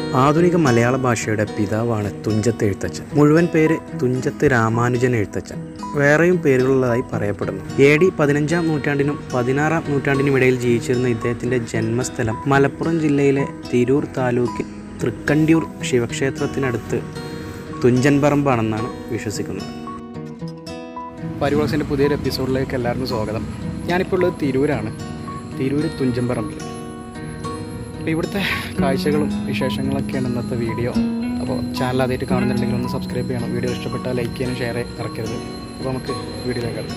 ആധുനിക മലയാള ഭാഷയുടെ പിതാവാണ് തുഞ്ചത്ത് എഴുത്തച്ഛൻ മുഴുവൻ പേര് തുഞ്ചത്ത് രാമാനുജൻ എഴുത്തച്ഛൻ വേറെയും പേരുകളുള്ളതായി പറയപ്പെടുന്നു എ ഡി പതിനഞ്ചാം നൂറ്റാണ്ടിനും പതിനാറാം നൂറ്റാണ്ടിനും ഇടയിൽ ജീവിച്ചിരുന്ന ഇദ്ദേഹത്തിൻ്റെ ജന്മസ്ഥലം മലപ്പുറം ജില്ലയിലെ തിരൂർ താലൂക്കിൽ തൃക്കണ്ടിയൂർ ശിവക്ഷേത്രത്തിനടുത്ത് തുഞ്ചൻ പറമ്പാണെന്നാണ് വിശ്വസിക്കുന്നത് പരിവാസിൻ്റെ പുതിയൊരു എപ്പിസോഡിലേക്ക് എല്ലാവർക്കും സ്വാഗതം ഞാനിപ്പോൾ ഉള്ളത് തിരൂരാണ് തിരൂർ തുഞ്ചൻപറമ്പിൽ അപ്പോൾ ഇവിടുത്തെ കാഴ്ചകളും വിശേഷങ്ങളൊക്കെയാണ് ഇന്നത്തെ വീഡിയോ അപ്പോൾ ചാനൽ ആദ്യമായിട്ട് കാണുന്നുണ്ടെങ്കിൽ ഒന്ന് സബ്സ്ക്രൈബ് ചെയ്യണം വീഡിയോ ഇഷ്ടപ്പെട്ടാൽ ലൈക്ക് ചെയ്യാനും ഷെയർ ഇറക്കരുത് അപ്പോൾ നമുക്ക് വീഡിയോയിലേക്ക് കിടക്കാം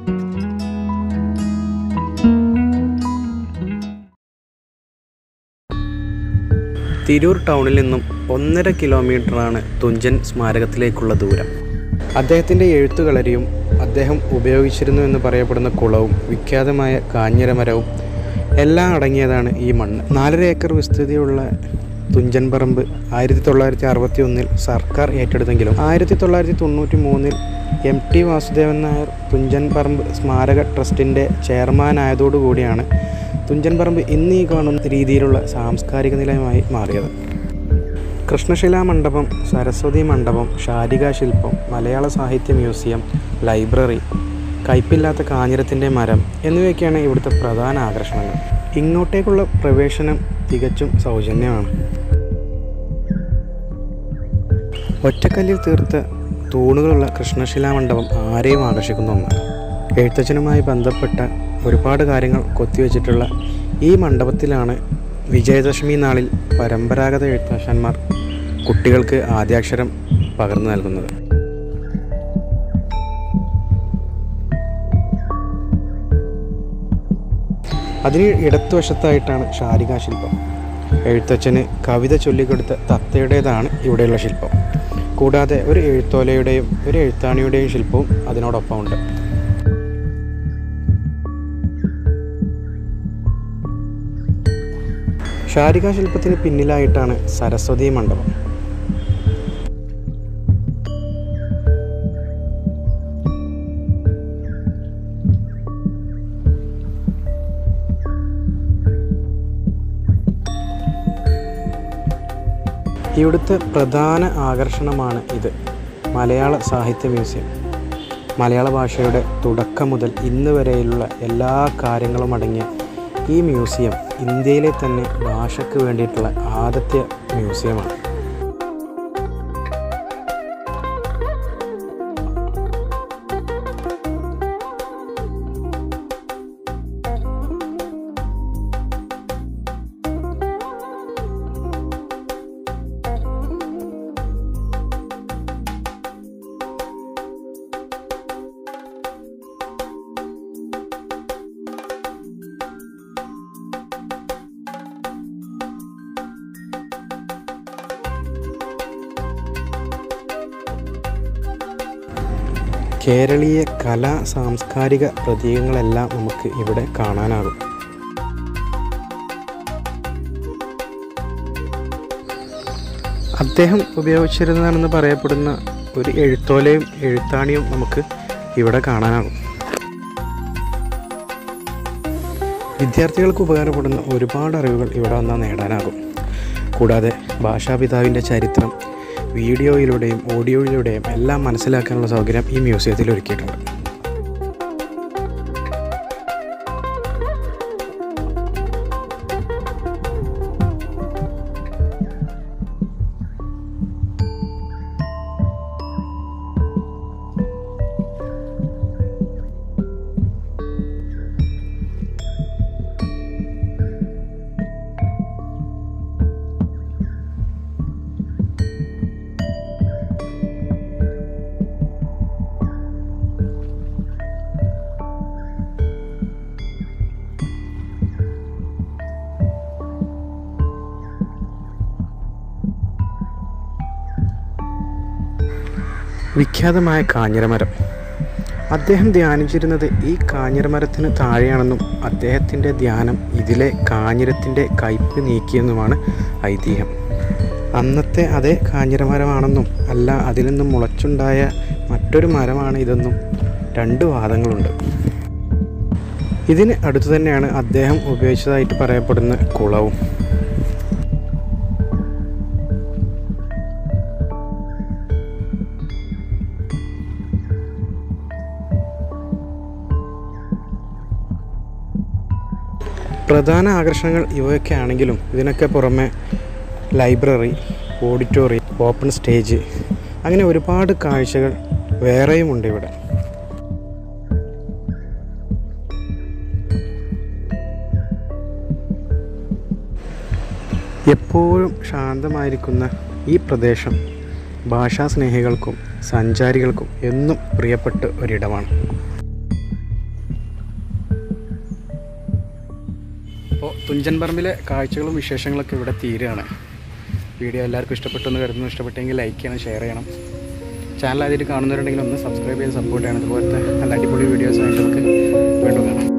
തിരൂർ ടൗണിൽ നിന്നും ഒന്നര കിലോമീറ്ററാണ് തുഞ്ചൻ സ്മാരകത്തിലേക്കുള്ള ദൂരം അദ്ദേഹത്തിൻ്റെ എഴുത്തുകളരിയും അദ്ദേഹം ഉപയോഗിച്ചിരുന്നു എന്ന് പറയപ്പെടുന്ന കുളവും വിഖ്യാതമായ കാഞ്ഞിരമരവും എല്ലാം അടങ്ങിയതാണ് ഈ മണ്ണ് നാലര ഏക്കർ വിസ്തൃതിയുള്ള തുഞ്ചൻ പറമ്പ് ആയിരത്തി തൊള്ളായിരത്തി അറുപത്തി ഒന്നിൽ സർക്കാർ ഏറ്റെടുത്തെങ്കിലും ആയിരത്തി തൊള്ളായിരത്തി തൊണ്ണൂറ്റി മൂന്നിൽ എം ടി വാസുദേവൻ നായർ തുഞ്ചൻ പറമ്പ് സ്മാരക ട്രസ്റ്റിൻ്റെ ചെയർമാനായതോടുകൂടിയാണ് തുഞ്ചൻ പറമ്പ് ഇന്ന് ഈ കാണുന്ന രീതിയിലുള്ള സാംസ്കാരിക നിലയമായി മാറിയത് കൃഷ്ണശിലാ മണ്ഡപം സരസ്വതി മണ്ഡപം ശാരികാ ശില്പം മലയാള സാഹിത്യ മ്യൂസിയം ലൈബ്രറി കയ്പില്ലാത്ത കാഞ്ഞിരത്തിൻ്റെ മരം എന്നിവയൊക്കെയാണ് ഇവിടുത്തെ പ്രധാന ആകർഷണങ്ങൾ ഇങ്ങോട്ടേക്കുള്ള പ്രവേശനം തികച്ചും സൗജന്യമാണ് ഒറ്റക്കല്ലിൽ തീർത്ത തൂണുകളുള്ള കൃഷ്ണശിലാ മണ്ഡപം ആരെയും ആകർഷിക്കുന്ന ഒന്നാണ് എഴുത്തച്ഛനുമായി ബന്ധപ്പെട്ട ഒരുപാട് കാര്യങ്ങൾ കൊത്തിവെച്ചിട്ടുള്ള ഈ മണ്ഡപത്തിലാണ് വിജയദശമി നാളിൽ പരമ്പരാഗത എഴുത്തച്ഛന്മാർ കുട്ടികൾക്ക് ആദ്യാക്ഷരം പകർന്നു നൽകുന്നത് അതിന് ഇടത്തുവശത്തായിട്ടാണ് ശാരികാ ശില്പം എഴുത്തച്ഛന് കവിത ചൊല്ലിക്കൊടുത്ത തത്തയുടേതാണ് ഇവിടെയുള്ള ശില്പം കൂടാതെ ഒരു എഴുത്തോലയുടെയും ഒരു എഴുത്താണിയുടെയും ശില്പവും അതിനോടൊപ്പം ഉണ്ട് ശാരികാ ശില്പത്തിന് പിന്നിലായിട്ടാണ് സരസ്വതി മണ്ഡപം ഇവിടുത്തെ പ്രധാന ആകർഷണമാണ് ഇത് മലയാള സാഹിത്യ മ്യൂസിയം മലയാള ഭാഷയുടെ തുടക്കം മുതൽ ഇന്ന് വരെയുള്ള എല്ലാ കാര്യങ്ങളും അടങ്ങിയ ഈ മ്യൂസിയം ഇന്ത്യയിലെ തന്നെ ഭാഷയ്ക്ക് വേണ്ടിയിട്ടുള്ള ആദ്യത്തെ മ്യൂസിയമാണ് കേരളീയ കലാ സാംസ്കാരിക പ്രതീകങ്ങളെല്ലാം നമുക്ക് ഇവിടെ കാണാനാകും അദ്ദേഹം ഉപയോഗിച്ചിരുന്നതാണെന്ന് പറയപ്പെടുന്ന ഒരു എഴുത്തോലയും എഴുത്താണിയും നമുക്ക് ഇവിടെ കാണാനാകും വിദ്യാർത്ഥികൾക്ക് ഉപകാരപ്പെടുന്ന ഒരുപാട് അറിവുകൾ ഇവിടെ വന്നാൽ നേടാനാകും കൂടാതെ ഭാഷാപിതാവിൻ്റെ ചരിത്രം വീഡിയോയിലൂടെയും ഓഡിയോയിലൂടെയും എല്ലാം മനസ്സിലാക്കാനുള്ള സൗകര്യം ഈ മ്യൂസിയത്തിൽ ഒരുക്കിയിട്ടുണ്ട് വിഖ്യാതമായ കാഞ്ഞിരമരം അദ്ദേഹം ധ്യാനിച്ചിരുന്നത് ഈ കാഞ്ഞിരമരത്തിന് താഴെയാണെന്നും അദ്ദേഹത്തിൻ്റെ ധ്യാനം ഇതിലെ കാഞ്ഞിരത്തിൻ്റെ കയ്പ് നീക്കിയെന്നുമാണ് ഐതിഹ്യം അന്നത്തെ അതേ കാഞ്ഞിരമരമാണെന്നും അല്ല അതിൽ നിന്നും മുളച്ചുണ്ടായ മറ്റൊരു മരമാണ് ഇതെന്നും രണ്ട് വാദങ്ങളുണ്ട് ഇതിന് അടുത്തു തന്നെയാണ് അദ്ദേഹം ഉപയോഗിച്ചതായിട്ട് പറയപ്പെടുന്ന കുളവും പ്രധാന ആകർഷണങ്ങൾ ഇവയൊക്കെ ആണെങ്കിലും ഇതിനൊക്കെ പുറമെ ലൈബ്രറി ഓഡിറ്റോറിയം ഓപ്പൺ സ്റ്റേജ് അങ്ങനെ ഒരുപാട് കാഴ്ചകൾ വേറെയുമുണ്ട് ഇവിടെ എപ്പോഴും ശാന്തമായിരിക്കുന്ന ഈ പ്രദേശം ഭാഷാസ്നേഹികൾക്കും സഞ്ചാരികൾക്കും എന്നും പ്രിയപ്പെട്ട ഒരിടമാണ് അപ്പോൾ തുഞ്ചൻ പറമ്പിലെ കാഴ്ചകളും വിശേഷങ്ങളൊക്കെ ഇവിടെ തീരുകയാണ് വീഡിയോ എല്ലാവർക്കും ഇഷ്ടപ്പെട്ടു എന്ന് കരുതുന്നു ഇഷ്ടപ്പെട്ടെങ്കിൽ ലൈക്ക് ചെയ്യണം ഷെയർ ചെയ്യണം ചാനൽ ആദ്യമായിട്ട് കാണുന്നവരുണ്ടെങ്കിൽ ഒന്ന് സബ്സ്ക്രൈബ് ചെയ്ത് സപ്പോർട്ട് ചെയ്യണം ഇതുപോലത്തെ നല്ല അടിപൊളി വീഡിയോസ് ആയിട്ട് നമുക്ക് വീണ്ടും കാണാം